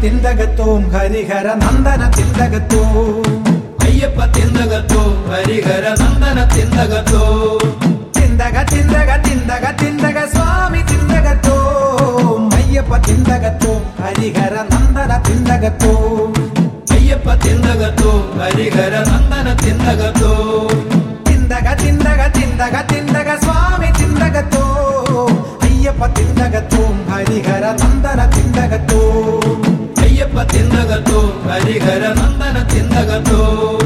തിന്തകത്തോം ഹരിഹര നന്ദന തിന്തകത്തോം അയ്യപ്പ തിന്തകത്തോ ഹരിഹര നന്ദന തിന്തകത്തോ തിന്തക തിന്തക തിന്തക തിന്തക സ്വാമി തിന്തകത്തോം അയ്യപ്പ തിന്തകത്തോം ഹരിഹര നന്ദന തിന്തകത്തോം അയ്യപ്പ തിന്തകത്തോ ഹരിഹര നന്ദന തിന്തകത്തോ തിന്തക തിന്തക തിന്തക തിന്തക സ്വാമി തിന്തകത്തോം അയ്യപ്പ തിന്തകത്തോം ഹരിഹര നന്ദന തിന്തകത്തോം അയ്യപ്പ തിന്തകത്തോ ഹരിഹര നന്ദന തിന്തകത്തോ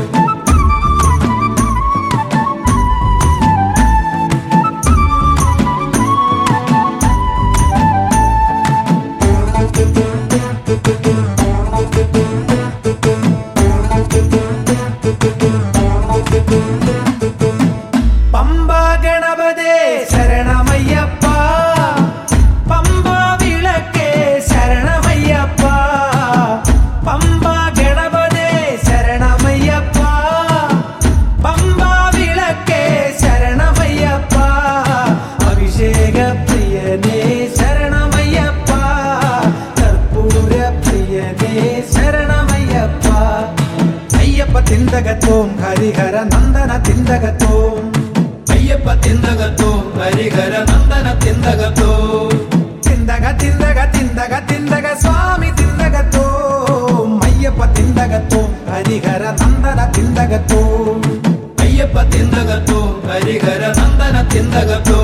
പമ്പ ഗണപതേ ശരണമയ്യപ്പ പമ്പ വിളക്കേ ശരണമയ്യപ്പ പമ്പ ഗണപതേ ശരണമയ്യപ്പ പമ്പ വിളക്കേ ശരണമയ്യപ്പ അഭിഷേക പ്രിയനേ ശരണമയ്യപ്പ കർപ്പൂര പ്രിയനേ ശരണമയ്യപ്പ അയ്യപ്പ തിന്തകത്തോം ഹരിഹര നന്ദന തിന്തകത്തോം അയ്യപ്പ തിന്തകത്തോ ഹരിഹര നന്ദന തിന്തകത്തോ തിന്തക തിന്തക തിന്തക തിന്തക സ്വാമി തിന്തകത്തോം അയ്യപ്പ തിന്തകത്തോം ഹരിഹര നന്ദന തിന്തകത്തോം അയ്യപ്പ തിന്തകത്തോ ഹരിഹര നന്ദന തിന്തകത്തോ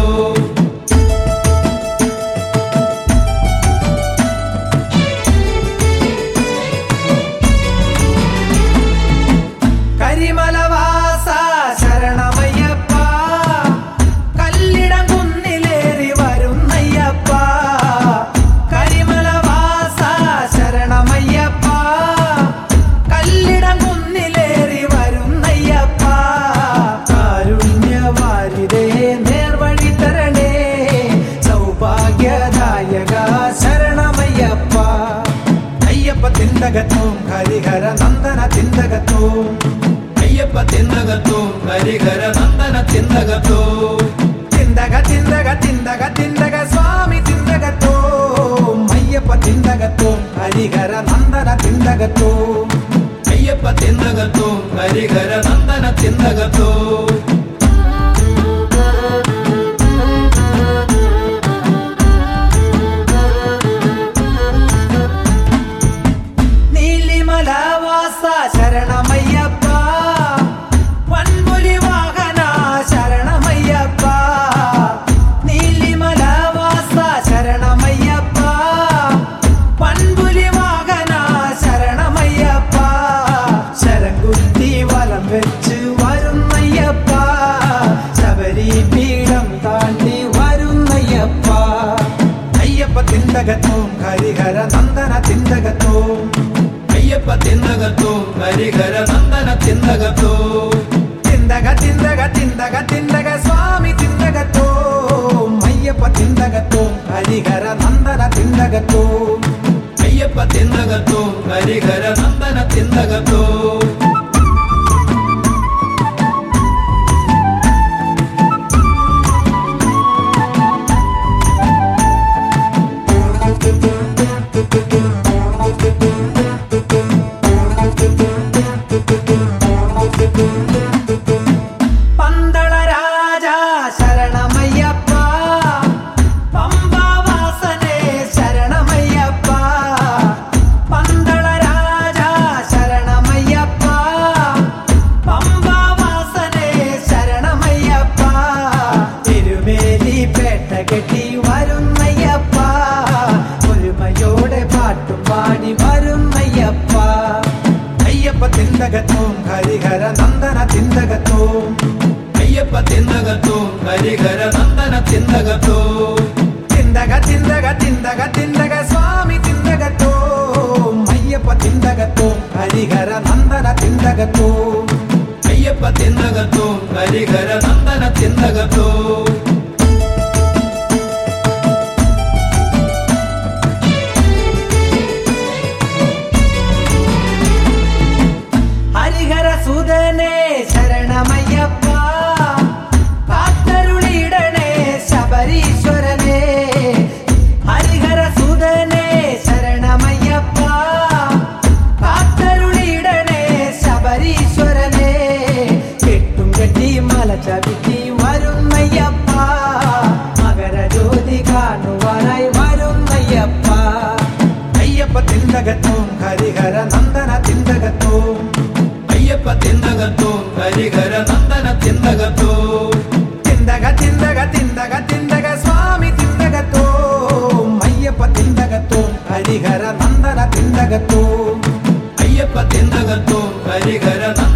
കരിമലവാസ ശരണമയ്യപ്പ കല്ലിടം കുന്നിലേറി വരുന്നയ്യപ്പ കരിമലവാസ ശരണമയ്യപ്പ കല്ലിടം കുന്നിലേറി വരുന്നയ്യപ്പ കാരുണ്യവാരിതേ നേർവഴി തരണേ സൗഭാഗ്യദായക ശരണമയ്യപ്പ അയ്യപ്പ തിന്തകത്തോം ഹരിഹര നന്ദന തിന്തകത്തോം അയ്യപ്പ തിന്തകത്തോ ഹരിഹര നന്ദന തിന്തകത്തോ തിന്തക തിന്തക തിന്തക തിന്തക സ്വാമി തിന്തകത്തോം അയ്യപ്പ തിന്തകത്തോം ഹരിഹര നന്ദന തിന്തകത്തോം അയ്യപ്പ തിന്തകത്തോ ഹരിഹര നന്ദന തിന്തകത്തോ നീലിമലവാസ ശരണമയ്യപ്പ വൻപുലി വാഹന ശരണമയ്യപ്പ നീലിമലവാസ ശരണമയ്യപ്പ വൻപുലി വാഹന ശരണമയ്യപ്പ ശരംകുത്തി വലം വെച്ച് വരുന്നയ്യപ്പ ശബരി പീഠം താണ്ടി വരുന്നയ്യപ്പ അയ്യപ്പ തിന്തകത്തോം ഹരിഹര നന്ദന തിന്തകത്തോം അയ്യപ്പ തിന്തകത്തോ ഹരിഹര നന്ദന തിന്തകത്തോ തിന്തക തിന്തക തിന്തക തിന്തക സ്വാമി തിന്തകത്തോം അയ്യപ്പ തിന്തകത്തോം ഹരിഹര നന്ദന തിന്തകത്തോം അയ്യപ്പ തിന്തകത്തോ ഹരിഹര നന്ദന തിന്തകത്തോ പന്തള രാജ ശരണമയ്യപ്പ പമ്പാവാസനേ ശരണമയ്യപ്പ പന്തള രാജ ശരണമയ്യപ്പ പമ്പാവാസനേ ശരണമയ്യപ്പ തിരുമേലി പേട്ട കെട്ടി വരുന്നയ്യപ്പ ഒരുമയോടെ പാട്ടും പാടി വരുന്നയ്യപ്പ അയ്യപ്പ തിന്തകത്തോം ഹരിഹര നന്ദന തിന്തകത്തോം അയ്യപ്പ തിന്തകത്തോ ഹരിഹര നന്ദന തിന്തകത്തോ തിന്തക തിന്തക തിന്തക തിന്തക സ്വാമി തിന്തകത്തോം അയ്യപ്പ തിന്തകത്തോം ഹരിഹര നന്ദന തിന്തകത്തോം അയ്യപ്പ തിന്തകത്തോ ഹരിഹര നന്ദന തിന്തകത്തോ ഹരിഹര സുതനേ ശരണമയ്യപ്പ കാത്തരുളിടണേ ശബരീശ്വരനേ ഹരിഹര സുതനേ ശരണമയ്യപ്പ ഹരിഹര നന്ദന തിന്തകത്തോ അയ്യപ്പ തിന്തകത്തോ ഹരിഹര നന്ദന തിന്തകത്തോ തിന്തക തിന്തക തിന്തക തിന്തക സ്വാമി തിന്തകത്തോ അയ്യപ്പ തിന്തകത്തോ ഹരിഹര നന്ദന തിന്തകത്തോ അയ്യപ്പ തിന്തകത്തോ ഹരിഹര നന്ദന